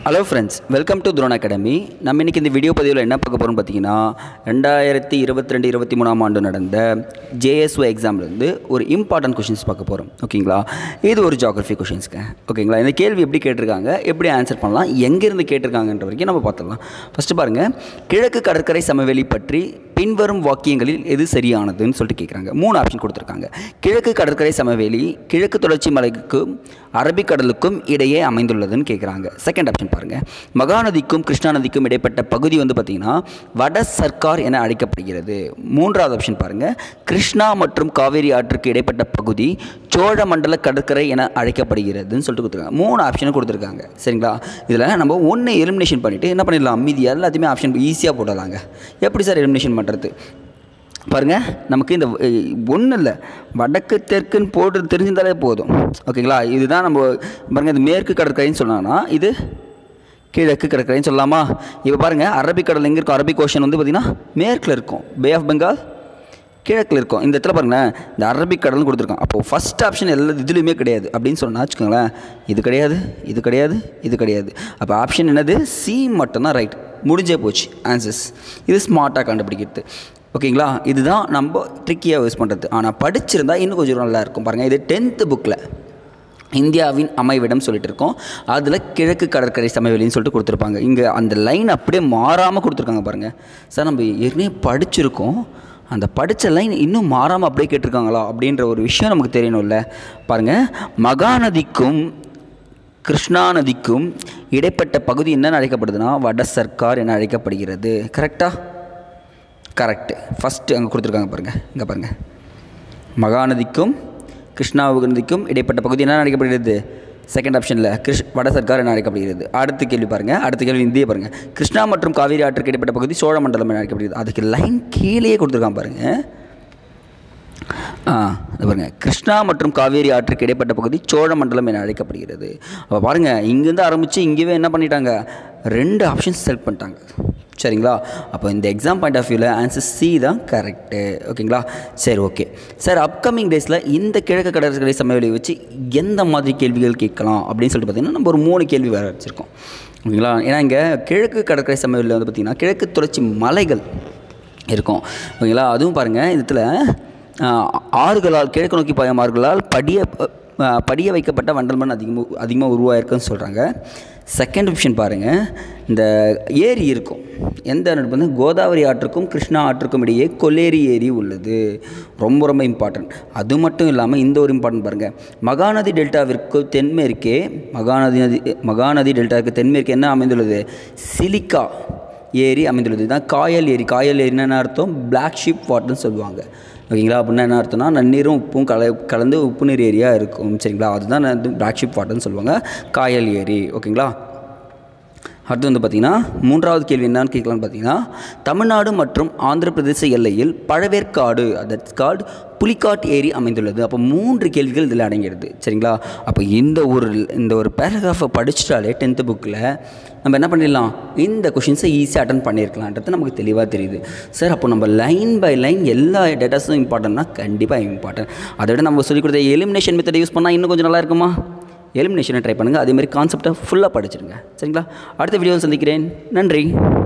hello friends welcome to Drona academy நம்ம இன்றைக்கி இந்த வீடியோ பதிவில் என்ன பார்க்க போகிறோம் பார்த்தீங்கன்னா ரெண்டாயிரத்தி இருபத்தி ரெண்டு இருபத்தி மூணாம் ஆண்டு நடந்த ஜேஎஸ்ஓ எக்ஸாம்லேருந்து ஒரு இம்பார்ட்டன்ட் கொஷின்ஸ் பார்க்க போகிறோம் ஓகேங்களா இது ஒரு ஜாகிரஃபி கொஷின்ஸ்க்கு ஓகேங்களா இந்த கேள்வி எப்படி கேட்டிருக்காங்க எப்படி ஆன்சர் பண்ணலாம் எங்கேருந்து கேட்டிருக்காங்கன்ற வரைக்கும் நம்ம பார்த்துடலாம் ஃபஸ்ட்டு பாருங்கள் கிழக்கு கடற்கரை சமவெளி பற்றி பின்வரும் வாக்கியங்களில் எது சரியானதுன்னு சொல்லிட்டு கேட்குறாங்க மூணு ஆப்ஷன் கொடுத்துருக்காங்க கிழக்கு கடற்கரை சமவெளி கிழக்கு தொடர்ச்சி மலைக்கும் அரபிக்கடலுக்கும் இடையே அமைந்துள்ளதுன்னு கேட்குறாங்க செகண்ட் ஆப்ஷன் பாருங்கள் மகாநதிக்கும் கிருஷ்ணா நதிக்கும் இடைப்பட்ட பகுதி வந்து பார்த்திங்கன்னா வட சர்க்கார் என அழைக்கப்படுகிறது மூன்றாவது ஆப்ஷன் பாருங்கள் கிருஷ்ணா மற்றும் காவேரி ஆற்றுக்கு இடைப்பட்ட பகுதி சோழ மண்டல கடற்கரை என அழைக்கப்படுகிறதுன்னு சொல்லிட்டு கொடுத்துருக்காங்க மூணு ஆப்ஷனும் கொடுத்துருக்காங்க சரிங்களா இதில் நம்ம ஒன்று எலிமினேஷன் பண்ணிவிட்டு என்ன பண்ணிடலாம் மீதி எல்லாத்தையுமே ஆப்ஷன் ஈஸியாக போடலாங்க எப்படி சார் எலிமினேஷன் பண்ணுறது பாருங்கள் நமக்கு இந்த ஒன்றும் இல்லை வடக்கு தெற்குன்னு போட்டு தெரிஞ்சிருந்தாலே போதும் ஓகேங்களா இதுதான் நம்ம பாருங்கள் இது மேற்கு கடற்கரைன்னு சொன்னாங்கன்னா இது கிழக்கு கடற்கரைன்னு சொல்லலாமா இப்போ பாருங்கள் அரபிக்கடல் எங்கே இருக்கும் அரபிக் ஓஷன் வந்து பார்த்திங்கன்னா மேற்கில் இருக்கும் பே ஆஃப் பெங்கால் கிழக்கில் இருக்கும் இந்த இடத்துல பாருங்களேன் இந்த அரபிக் கடல்னு கொடுத்துருக்கான் அப்போது ஃபஸ்ட் ஆப்ஷன் எல்லா இதுலேயுமே கிடையாது அப்படின்னு சொன்னால் வச்சுக்கோங்களேன் இது கிடையாது இது கிடையாது இது கிடையாது அப்போ ஆப்ஷன் என்னது சி மட்டும்தான் ரைட் முடிஞ்சே போச்சு ஆன்சர்ஸ் இது ஸ்மார்ட்டாக கண்டுபிடிக்கிறது ஓகேங்களா இதுதான் நம்ம ட்ரிக்கியாக யூஸ் பண்ணுறது ஆனால் படிச்சிருந்தா இன்னும் கொஞ்சம் நல்லா இருக்கும் பாருங்கள் இது டென்த்து புக்கில் இந்தியாவின் அமைவிடம் சொல்லிட்டு இருக்கோம் அதில் கிழக்கு கடற்கரை சமவெளின்னு சொல்லிட்டு கொடுத்துருப்பாங்க இங்கே அந்த லைன் அப்படியே மாறாமல் கொடுத்துருக்காங்க பாருங்கள் சார் நம்ம ஏற்கனவே படிச்சிருக்கோம் அந்த படித்த லைன் இன்னும் மாறாமல் அப்படியே கேட்டிருக்காங்களா அப்படின்ற ஒரு விஷயம் நமக்கு தெரியணும்ல பாருங்கள் மகாநதிக்கும் கிருஷ்ணா நதிக்கும் இடைப்பட்ட பகுதி என்னென்னு அழைக்கப்படுதுன்னா வட சர்க்கார் என அழைக்கப்படுகிறது கரெக்டாக கரெக்டு ஃபஸ்ட்டு அங்கே கொடுத்துருக்காங்க பாருங்கள் இங்கே பாருங்கள் மகாநதிக்கும் கிருஷ்ணா நதிக்கும் இடைப்பட்ட பகுதி என்ன அழைக்கப்படுகிறது செகண்ட் ஆப்ஷனில் கிருஷ் வட சர்க்கார் என அழைக்கப்படுகிறது அடுத்த கேள்வி பாருங்கள் அடுத்த கேள்வி இந்திய பாருங்கள் கிருஷ்ணா மற்றும் காவிரி ஆற்றுக்கு இடைப்பட்ட பகுதி சோழ மண்டலம் என அழைக்கப்படுகிறது அதுக்கு லைன் கீழேயே கொடுத்துருக்கான் பாருங்கள் ஆ இது பாருங்கள் கிருஷ்ணா மற்றும் காவேரி ஆற்றுக்கு இடைப்பட்ட பகுதி சோழ மண்டலம் என அழைக்கப்படுகிறது அப்போ பாருங்கள் இங்கேருந்து ஆரம்பித்து இங்கேயே என்ன பண்ணிட்டாங்க ரெண்டு ஆப்ஷன்ஸ் செலக்ட் பண்ணிட்டாங்க சரிங்களா அப்போ இந்த எக்ஸாம் பாயிண்ட் ஆஃப் வியூவில் ஆன்சர் சி தான் கரெக்டு ஓகேங்களா சரி ஓகே சார் அப்கமிங் டேஸில் இந்த கிழக்கு கடற்கரை சமவெளியை வச்சு எந்த மாதிரி கேள்விகள் கேட்கலாம் அப்படின்னு சொல்லிட்டு பார்த்திங்கன்னா நம்ம ஒரு மூணு கேள்வி வேறு வச்சுருக்கோம் ஓகேங்களா ஏன்னா இங்கே கிழக்கு கடற்கரை சமவெளியில் வந்து பார்த்திங்கன்னா கிழக்கு தொடர்ச்சி மலைகள் இருக்கும் ஓகேங்களா அதுவும் பாருங்கள் இதில் ஆறுகளால் கிழக்கு நோக்கி பாயும் ஆறுகளால் படிய படிய வைக்கப்பட்ட வண்டல் மண் அதிகமாக அதிகமாக உருவாயிருக்குன்னு சொல்கிறாங்க செகண்ட் ஆப்ஷன் பாருங்கள் இந்த ஏரி இருக்கும் எந்த வந்து கோதாவரி ஆற்றுக்கும் கிருஷ்ணா ஆற்றுக்கும் இடையே கொல்லேரி ஏரி உள்ளது ரொம்ப ரொம்ப இம்பார்ட்டன்ட் அது மட்டும் இல்லாமல் இந்த ஒரு இம்பார்ட்டன்ட் பாருங்கள் மகாநதி டெல்டாவிற்கு தென்மேற்கே மகாநதி நதி மகாநதி டெல்டாவிற்கு தென்மேற்கே என்ன அமைந்துள்ளது சிலிக்கா ஏரி அமைந்துள்ளது இதுதான் காயல் ஏரி காயல் ஏரினா என்ன அர்த்தம் பிளாக் ஷிப் வாட்டர்னு சொல்லுவாங்க ஓகேங்களா அப்படின்னா என்ன அர்த்தம்னா நன்னீரும் உப்பும் கல கலந்து உப்பு நீர் ஏரியாக இருக்கும் சரிங்களா அதுதான் பிளாக் ஷிப் வாட்டர்னு சொல்லுவாங்க காயல் ஏரி ஓகேங்களா அடுத்து வந்து பார்த்திங்கன்னா மூன்றாவது கேள்வி என்னன்னு கேட்கலான்னு பார்த்தீங்கன்னா தமிழ்நாடு மற்றும் ஆந்திர பிரதேச எல்லையில் பழவேற்காடு தட்ஸ் கால்டு புலிக்காட் ஏரி அமைந்துள்ளது அப்போ மூன்று கேள்விகள் இதில் அடங்கிடுது சரிங்களா அப்போ இந்த ஒரு இந்த ஒரு பேராகிராஃபை படிச்சிட்டாலே டென்த்து புக்கில் நம்ம என்ன பண்ணிடலாம் இந்த கொஷின்ஸை ஈஸியாக அட்டன் பண்ணியிருக்கலான்றது நமக்கு தெளிவாக தெரியுது சார் அப்போ நம்ம லைன் பை லைன் எல்லா டேட்டாஸும் இம்பார்ட்டன்ட்னா கண்டிப்பாக இம்பார்ட்டன்ட் அதை விட நம்ம சொல்லிக் கொடுத்த எலிமினேஷன் மெத்தடை யூஸ் பண்ணால் இன்னும் கொஞ்சம் நல்லா இருக்குமா எலிமினேஷனை ட்ரை பண்ணுங்கள் அதேமாதிரி கான்செப்டை ஃபுல்லாக படிச்சிடுங்க சரிங்களா அடுத்த வீடியோவில் சந்திக்கிறேன் நன்றி